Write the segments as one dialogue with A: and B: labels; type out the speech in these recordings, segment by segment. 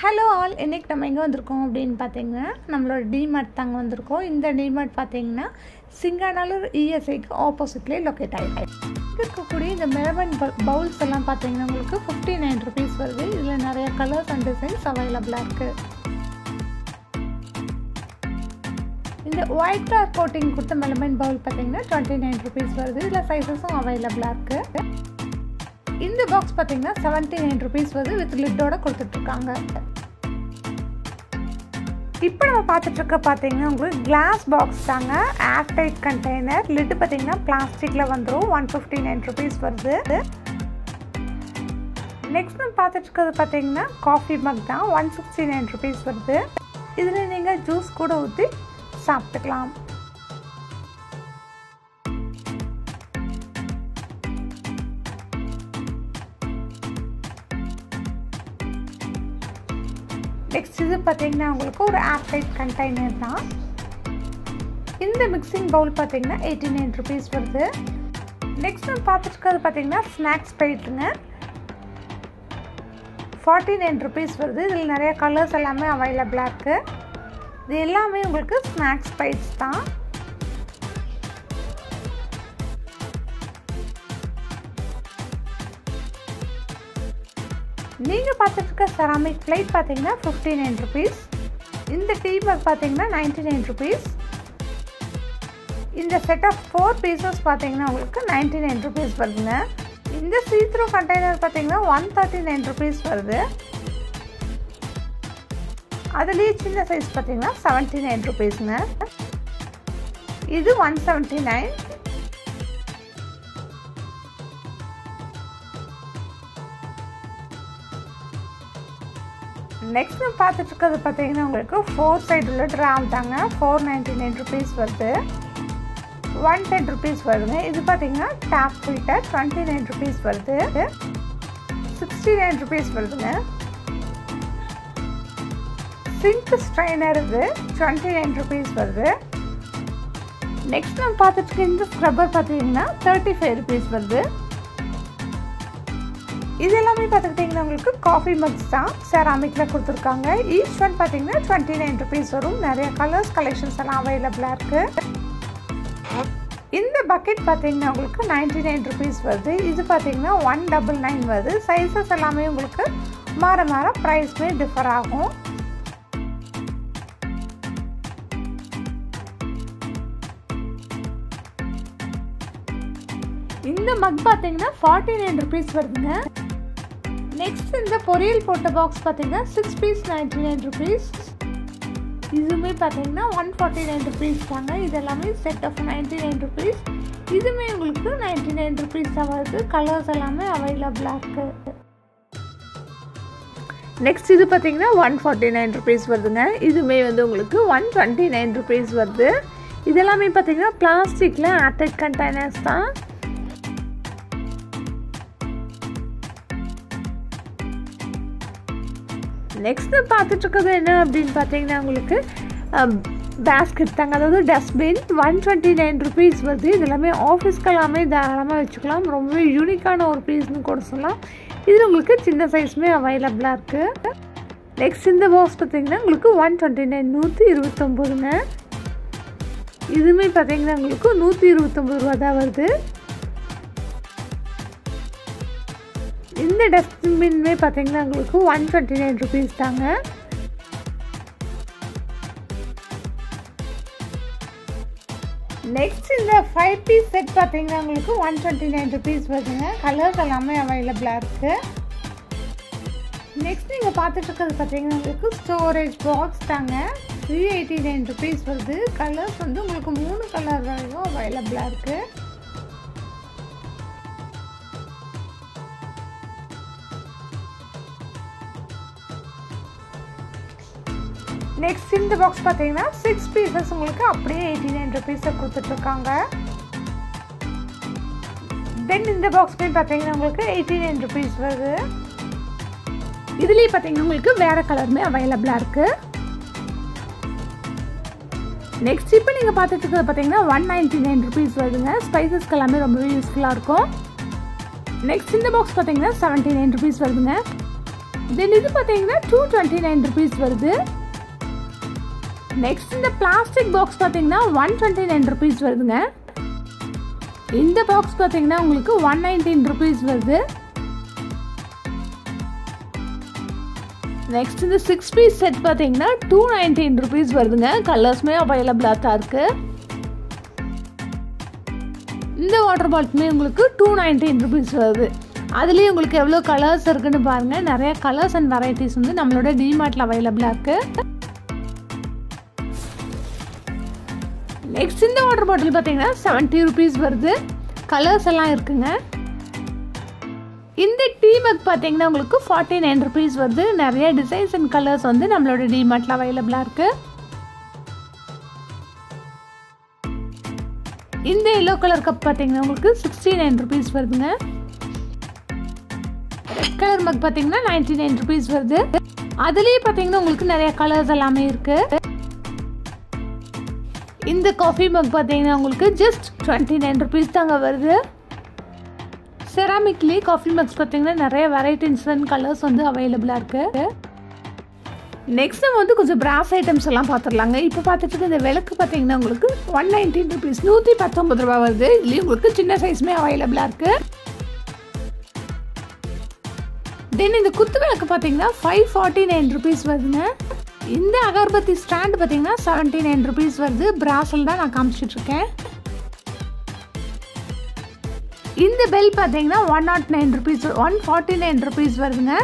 A: hello all இன்றைக்கி நம்ம எங்கே வந்திருக்கோம் அப்படின்னு பார்த்தீங்கன்னா நம்மளோட டிமார்ட் தாங்க வந்திருக்கோம் இந்த டிமார்ட் பார்த்தீங்கன்னா சிங்காநல்லூர் இஎஸ்ஐக்கு ஆப்போசிட்லேயே லொக்கேட் ஆகிருக்கு இருக்கக்கூடிய இந்த மெலவன் பவுல்ஸ் எல்லாம் பார்த்தீங்கன்னா உங்களுக்கு ஃபிஃப்டி நைன் ருபீஸ் வருது இதில் நிறைய கலர்ஸ் அண்ட் டிசைன்ஸ் அவைலபிளாக இருக்குது இந்த ஒயிட் கலர் கோட்டிங் கொடுத்த மெலமன் பவுல் பார்த்தீங்கன்னா டுவெண்ட்டி நைன் ருபீஸ் வருது இதில் சைஸஸும் அவைலபிளாக இருக்குது இந்த பாக்ஸ் பார்த்தீங்கன்னா செவன்ட்டி நைன் ருபீஸ் வருது வித் லிட்டோட கொடுத்துட்ருக்காங்க இப்போ நம்ம பார்த்துட்ருக்க பார்த்தீங்கன்னா உங்களுக்கு கிளாஸ் பாக்ஸ் தாங்க ஏர்டைட் கண்டெய்னர் லிட்டு பார்த்தீங்கன்னா பிளாஸ்டிக்கில் வந்துடும் ஒன் ஃபிஃப்டி நைன் ருபீஸ் வருது நெக்ஸ்ட் நம்ம பார்த்துட்டு இருக்கிறது பார்த்தீங்கன்னா காஃபி மக் தான் ஒன் சிக்ஸ்டி நைன் ருபீஸ் வருது இதில் நீங்கள் ஜூஸ் கூட ஊற்றி சாப்பிட்டுக்கலாம் நெக்ஸ்ட் இது பார்த்தீங்கன்னா உங்களுக்கு ஒரு ஏர்டைட் கண்டெய்னர் தான் இந்த மிக்சிங் பவுல் பார்த்தீங்கன்னா எயிட்டி நைன் ருபீஸ் வருது நெக்ஸ்ட் நம்ம பார்த்துட்டு இருக்கிறது பார்த்தீங்கன்னா ஸ்நாக்ஸ் பிளேட்டுங்க ஃபார்ட்டி நைன் ருபீஸ் வருது இதில் நிறைய கலர்ஸ் எல்லாமே அவைலபிளாக இருக்குது இது எல்லாமே உங்களுக்கு ஸ்நாக்ஸ் பிளேட்ஸ் தான் நீங்கள் பார்த்துட்டு இருக்க செராமிக் பிளேட் பார்த்தீங்கன்னா ஃபிஃப்டி நைன் ருபீஸ் இந்த டீ மக் பார்த்தீங்கன்னா நைன்டி நைன் ருபீஸ் இந்த செட் ஆஃப் ஃபோர் பீசஸ் பார்த்தீங்கன்னா உங்களுக்கு நைன்டி நைன் ருபீஸ் வருதுங்க இந்த சீத்ரூ கண்டெய்னர் பார்த்தீங்கன்னா ஒன் தேர்ட்டி நைன் ருபீஸ் வருது அதுலேயே சின்ன சைஸ் பார்த்தீங்கன்னா செவன்ட்டி நைன் ருபீஸுங்க இது ஒன் செவன்ட்டி நைன் நெக்ஸ்ட் நம்ம பார்த்துட்டு இருக்கிறது பார்த்தீங்கன்னா உங்களுக்கு ஃபோர் சைடு உள்ள ட்ராம் தாங்க ஃபோர் நைன்டி நைன் ருபீஸ் வருது ஒன் டென் ருபீஸ் வருதுங்க இது பார்த்தீங்கன்னா tap filter twenty nine rupees வருது சிக்ஸ்டி நைன் ருபீஸ் வருதுங்க சிங்க் ஸ்ட்ரைனர் இது டுவெண்ட்டி நைன் ருபீஸ் வருது நெக்ஸ்ட் நம்ம பார்த்துட்டு இந்த ஸ்க்ரப்பர் பார்த்தீங்கன்னா தேர்ட்டி ஃபைவ் ருபீஸ் வருது இது எல்லாமே பார்த்துக்கிட்டிங்கன்னா உங்களுக்கு காஃபி மக்ஸ் தான் செராமிக்கில் கொடுத்துருக்காங்க ஈச் ஒன் பார்த்தீங்கன்னா டுவெண்ட்டி நைன் ருபீஸ் வரும் நிறைய கலர்ஸ் கலெக்ஷன்ஸ் எல்லாம் அவைலபிளாக இருக்குது இந்த பக்கெட் பார்த்தீங்கன்னா உங்களுக்கு நைன்டி நைன் ருபீஸ் வருது இது பார்த்தீங்கன்னா ஒன் டபுள் நைன் வருது சைஸஸ் எல்லாமே உங்களுக்கு மாற மாற ப்ரைஸ்மே டிஃபர் ஆகும் இந்த மக் பார்த்தீங்கன்னா ஃபார்ட்டி நைன் ருபீஸ் வருதுங்க நெக்ஸ்ட் இந்த பொரியல் போட்ட பாக்ஸ் பார்த்தீங்கன்னா six piece ninety nine rupees இதுவுமே பார்த்தீங்கன்னா ஒன் ஃபார்ட்டி நைன் ருபீஸ் தாங்க இது எல்லாமே set of ninety nine rupees இதுவுமே உங்களுக்கு நைன்டி நைன் ருபீஸ் தான் வருது கலர்ஸ் எல்லாமே அவைலபிளாக இருக்குது நெக்ஸ்ட் இது பார்த்தீங்கன்னா ஒன் ஃபார்ட்டி நைன் ருபீஸ் வருதுங்க இதுவுமே வந்து உங்களுக்கு ஒன் டுவெண்ட்டி நைன் ருபீஸ் வருது இதெல்லாமே பார்த்தீங்கன்னா பிளாஸ்டிக்கில் ஏர்டைட் கண்டெய்னர்ஸ் தான் நெக்ஸ்ட் பார்த்துட்டு இருக்கிறது என்ன அப்படின்னு பார்த்தீங்கன்னா உங்களுக்கு பேஸ்கெட் தாங்க அதாவது dustbin one twenty nine rupees வருது இது எல்லாமே ஆஃபீஸ்க்கு எல்லாமே தாராளமாக வச்சுக்கலாம் ரொம்பவே யூனிக்கான ஒரு பீஸ்னு கூட சொல்லலாம் இதில் உங்களுக்கு சின்ன சைஸுமே அவைலபிளாக இருக்குது நெக்ஸ்ட் இந்த பாக்ஸ் பார்த்தீங்கன்னா உங்களுக்கு ஒன் டுவெண்ட்டி நைன் நூற்றி இருபத்தொம்போதுங்க இதுவுமே பார்த்தீங்கன்னா உங்களுக்கு நூற்றி இருபத்தொம்பது ரூபா தான் வருது இந்த டஸ்ட்பின்மே பார்த்தீங்கன்னா உங்களுக்கு ஒன் டுவெண்ட்டி நைன் ருபீஸ் தாங்க நெக்ஸ்ட் இந்த ஃபைவ் பீஸ் செட் பார்த்தீங்கன்னா உங்களுக்கு ஒன் டுவெண்ட்டி நைன் ருபீஸ் வருதுங்க கலர்ஸ் எல்லாமே அவைலபிளாக இருக்குது நெக்ஸ்ட் நீங்கள் பார்த்துட்டு இருக்கிறது பார்த்தீங்கன்னா உங்களுக்கு ஸ்டோரேஜ் பாக்ஸ் தாங்க த்ரீ எயிட்டி நைன் ருபீஸ் வருது கலர்ஸ் வந்து உங்களுக்கு மூணு கலர் வரையும் அவைலபிளாக இருக்குது நெக்ஸ்ட் இந்த பாக்ஸ் பார்த்தீங்கன்னா சிக்ஸ் பீசஸ் உங்களுக்கு அப்படியே எயிட்டி நைன் ருபீஸை கொடுத்துட்ருக்காங்க தென் இந்த பாக்ஸ் போய் பார்த்தீங்கன்னா உங்களுக்கு எயிட்டி நைன் ருபீஸ் வருது இதுலேயே பார்த்தீங்கன்னா உங்களுக்கு வேறு கலருமே அவைலபிளாக இருக்குது நெக்ஸ்ட் இப்போ நீங்கள் பார்த்துட்டு இருக்கிறது பார்த்தீங்கன்னா ஒன் நைன்ட்டி நைன் ருபீஸ் வருதுங்க ஸ்பைசஸ்க்கு எல்லாமே ரொம்பவே யூஸ்ஃபுல்லாக இருக்கும் நெக்ஸ்ட் இந்த பாக்ஸ் பார்த்தீங்கன்னா செவன்ட்டி நைன் ருபீஸ் வருதுங்க தென் இது பார்த்தீங்கன்னா டூ டுவெண்ட்டி நைன் ருபீஸ் வருது நெக்ஸ்ட் இந்த பிளாஸ்டிக் பாக்ஸ் பார்த்தீங்கன்னா ஒன் டுவெண்ட்டி நைன் ருபீஸ் வருதுங்க இந்த பாக்ஸ் பார்த்தீங்கன்னா உங்களுக்கு ஒன் நைன்டீன் ருபீஸ் வருது நெக்ஸ்ட் இந்த சிக்ஸ் பீஸ் செட் பார்த்தீங்கன்னா டூ நைன்டீன் ருபீஸ் வருதுங்க கலர்ஸுமே அவைலபிளாக தான் இருக்குது இந்த வாட்டர் பாட்டிலுமே உங்களுக்கு டூ நைன்டீன் ருபீஸ் வருது அதுலேயும் உங்களுக்கு எவ்வளோ கலர்ஸ் இருக்குன்னு பாருங்கள் நிறைய கலர்ஸ் அண்ட் வெரைட்டிஸ் வந்து நம்மளோட டிமார்ட்டில் அவைலபிளாக இருக்குது நெக்ஸ்ட் இந்த வாட்டர் பாட்டில் பார்த்தீங்கன்னா செவன்ட்டி ருபீஸ் வருது கலர்ஸ் எல்லாம் இருக்குங்க இந்த டீ மக் பார்த்தீங்கன்னா உங்களுக்கு ஃபார்ட்டி நைன் ருபீஸ் வருது நிறைய டிசைன்ஸ் அண்ட் கலர்ஸ் வந்து நம்மளோட டிமார்ட்டில் அவைலபிளாக இருக்குது இந்த எல்லோ கலர் கப் பார்த்தீங்கன்னா உங்களுக்கு சிக்ஸ்டி நைன் ருபீஸ் வருதுங்க ரெட் கலர் மக் பார்த்தீங்கன்னா நைன்டி நைன் ருபீஸ் வருது அதுலேயே பார்த்தீங்கன்னா உங்களுக்கு நிறைய கலர்ஸ் எல்லாமே இருக்கு இந்த காஃபி மக் பார்த்தீங்கன்னா உங்களுக்கு ஜஸ்ட் டுவெண்ட்டி நைன் ருபீஸ் தாங்க வருது செராமிக்லேயே காஃபி மக்ஸ் பார்த்தீங்கன்னா நிறைய வெரைட்டிஸ் அண்ட் கலர்ஸ் வந்து அவைலபிளாக இருக்குது நெக்ஸ்ட் நம்ம வந்து கொஞ்சம் பிராஸ் ஐட்டம்ஸ் எல்லாம் பார்த்துடலாங்க இப்போ பார்த்துட்டு இருக்க இந்த விளக்கு பார்த்தீங்கன்னா உங்களுக்கு ஒன் நைன்டீன் ருபீஸ் நூற்றி பத்தொம்பது ரூபா வருது இதுலேயும் உங்களுக்கு சின்ன சைஸுமே அவைலபிளாக இருக்குது தென் இந்த குத்து விளக்கு பார்த்தீங்கன்னா ஃபைவ் ஃபார்ட்டி நைன் ருபீஸ் வருதுங்க இந்த அகர்பத்தி ஸ்டாண்ட் பார்த்தீங்கன்னா செவன்ட்டி நைன் ருபீஸ் வருது பிராஸில் தான் நான் காமிச்சிட்டு இருக்கேன் இந்த பெல் பார்த்தீங்கன்னா one naught nine rupees one forty nine rupees வருதுங்க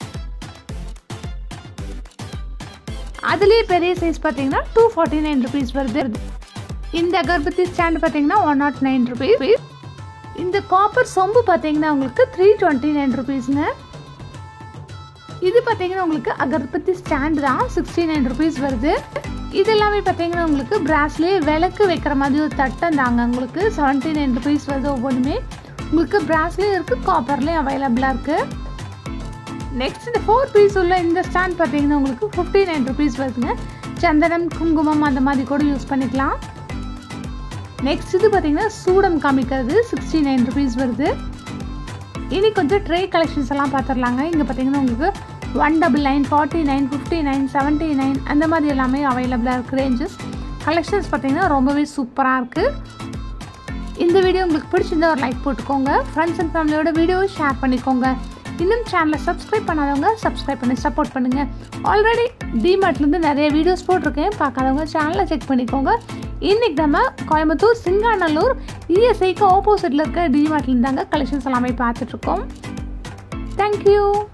A: அதுலேயே பெரிய சைஸ் பார்த்தீங்கன்னா டூ ஃபார்ட்டி நைன் ருபீஸ் வருது இந்த அகர்பத்தி ஸ்டாண்ட் பார்த்தீங்கன்னா ஒன் நாட் நைன் ருபீஸ் இந்த காப்பர் சொம்பு பார்த்தீங்கன்னா உங்களுக்கு த்ரீ டுவெண்ட்டி நைன் ருபீஸுங்க இது பார்த்தீங்கன்னா உங்களுக்கு அகர்பத்தி ஸ்டாண்ட் தான் சிக்ஸ்டி நைன் ருபீஸ் வருது இது எல்லாமே பார்த்தீங்கன்னா உங்களுக்கு பிராஸ்லேயே விளக்கு வைக்கிற மாதிரி ஒரு தட்டம் தாங்க உங்களுக்கு செவன்ட்டி நைன் ருபீஸ் வருது ஒவ்வொன்றுமே உங்களுக்கு பிராஸ்லேயும் இருக்குது காப்பர்லேயும் அவைலபிளாக இருக்குது நெக்ஸ்ட் இந்த ஃபோர் பீஸ் உள்ள இந்த ஸ்டாண்ட் பார்த்தீங்கன்னா உங்களுக்கு ஃபிஃப்டி நைன் ருபீஸ் வருதுங்க சந்தனம் குங்குமம் அந்த மாதிரி கூட யூஸ் பண்ணிக்கலாம் நெக்ஸ்ட் இது பார்த்தீங்கன்னா சூடம் காமிக்கிறது சிக்ஸ்டி நைன் ருபீஸ் வருது இனி கொஞ்சம் ட்ரே கலெக்ஷன்ஸ் எல்லாம் பார்த்துடலாங்க இங்கே பார்த்தீங்கன்னா உங்களுக்கு one double nine forty nine fifty nine seventy nine அந்த மாதிரி எல்லாமே அவைலபிளாக இருக்குது ரேஞ்சஸ் கலெக்ஷன்ஸ் பார்த்தீங்கன்னா ரொம்பவே சூப்பராக இருக்குது இந்த வீடியோ உங்களுக்கு பிடிச்சிருந்தா ஒரு லைக் போட்டுக்கோங்க ஃப்ரெண்ட்ஸ் அண்ட் ஃபேமிலியோட வீடியோவை ஷேர் பண்ணிக்கோங்க இன்னும் சேனலை சப்ஸ்கிரைப் பண்ணாதவங்க சப்ஸ்கிரைப் பண்ணி சப்போர்ட் பண்ணுங்கள் ஆல்ரெடி டிமார்ட்லேருந்து நிறைய வீடியோஸ் போட்டிருக்கேன் பார்க்காதவங்க சேனலை செக் பண்ணிக்கோங்க இன்றைக்கி நம்ம கோயம்புத்தூர் சிங்காநல்லூர் இஎஸ்ஐக்கு ஆப்போசிட்டில் இருக்க டிமார்ட்லேருந்து தாங்க கலெக்ஷன்ஸ் எல்லாமே பார்த்துட்ருக்கோம் தேங்க்யூ